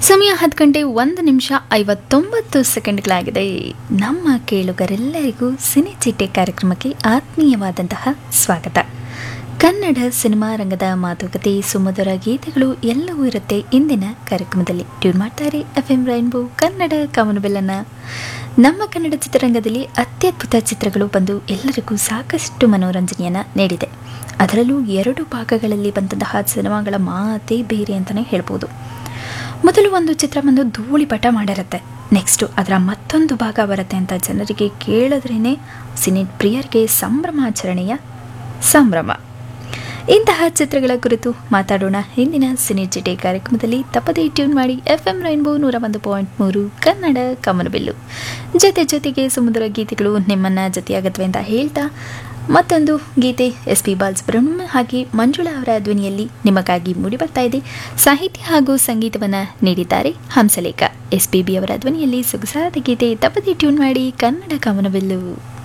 ಸಮಯ ಹತ್ತು ಗಂಟೆ ಒಂದು ನಿಮಿಷ ಐವತ್ತೊಂಬತ್ತು ಸೆಕೆಂಡ್ಗಳಾಗಿದೆ ನಮ್ಮ ಕೇಳುಗರೆಲ್ಲರಿಗೂ ಸಿನಿ ಚಿಟ್ಟೆ ಕಾರ್ಯಕ್ರಮಕ್ಕೆ ಆತ್ಮೀಯವಾದಂತಹ ಸ್ವಾಗತ ಕನ್ನಡ ಸಿನಿಮಾ ರಂಗದ ಮಾತುಕತೆ ಸುಮಧುರ ಗೀತೆಗಳು ಎಲ್ಲವೂ ಇರುತ್ತೆ ಇಂದಿನ ಕಾರ್ಯಕ್ರಮದಲ್ಲಿ ಟ್ಯೂನ್ ಮಾಡ್ತಾರೆ ಎಫ್ ಎಂ ರೈನ್ಬೋ ಕನ್ನಡ ಕವನಬೆಲ್ಲನ ನಮ್ಮ ಕನ್ನಡ ಚಿತ್ರರಂಗದಲ್ಲಿ ಅತ್ಯದ್ಭುತ ಚಿತ್ರಗಳು ಬಂದು ಎಲ್ಲರಿಗೂ ಸಾಕಷ್ಟು ಮನೋರಂಜನೆಯನ್ನು ನೀಡಿದೆ ಅದರಲ್ಲೂ ಎರಡು ಭಾಗಗಳಲ್ಲಿ ಬಂದಂತಹ ಸಿನಿಮಾಗಳ ಮಾತೇ ಬೇರೆ ಅಂತಲೇ ಹೇಳ್ಬೋದು ಮೊದಲು ಒಂದು ಚಿತ್ರ ಬಂದು ಧೂಳಿಪಟ ಮಾಡಿರುತ್ತೆ ನೆಕ್ಸ್ಟು ಅದರ ಮತ್ತೊಂದು ಭಾಗ ಬರುತ್ತೆ ಅಂತ ಜನರಿಗೆ ಕೇಳಿದ್ರೇ ಸಿನಿ ಪ್ರಿಯರಿಗೆ ಸಂಭ್ರಮಾಚರಣೆಯ ಸಂಭ್ರಮ ಇಂತಹ ಚಿತ್ರಗಳ ಕುರಿತು ಮಾತಾಡೋಣ ಹಿಂದಿನ ಸಿನಿ ಚಿಟೆ ಕಾರ್ಯಕ್ರಮದಲ್ಲಿ ತಪ್ಪದೇ ಟ್ಯೂನ್ ಮಾಡಿ ಎಫ್ ಎಂ ರೈನ್ಬೋ ನೂರ ಒಂದು ಪಾಯಿಂಟ್ ಮೂರು ಕನ್ನಡ ಕಮನಬಿಲ್ಲು ಜೊತೆ ಜೊತೆಗೆ ಸಮುದ್ರ ಗೀತೆಗಳು ನಿಮ್ಮನ್ನ ಜೊತೆಯಾಗತ್ವೆ ಅಂತ ಹೇಳ್ತಾ ಮತ್ತೊಂದು ಗೀತೆ ಎಸ್ ಪಿ ಬಾಲಸುಬ್ರಹ್ಮಣ್ಯ ಹಾಗೆ ಮಂಜುಳಾ ಅವರ ಧ್ವನಿಯಲ್ಲಿ ನಿಮಗಾಗಿ ಮೂಡಿಬರ್ತಾ ಇದೆ ಸಾಹಿತ್ಯ ಹಾಗೂ ಸಂಗೀತವನ್ನು ನೀಡಿದ್ದಾರೆ ಹಂಸಲೇಖ ಎಸ್ ಪಿ ಬಿ ಅವರ ಧ್ವನಿಯಲ್ಲಿ ಸೊಗಸಾದ ಗೀತೆ ತಪ್ಪದೇ ಟ್ಯೂನ್ ಮಾಡಿ ಕನ್ನಡ ಕವನವಿಲ್ಲು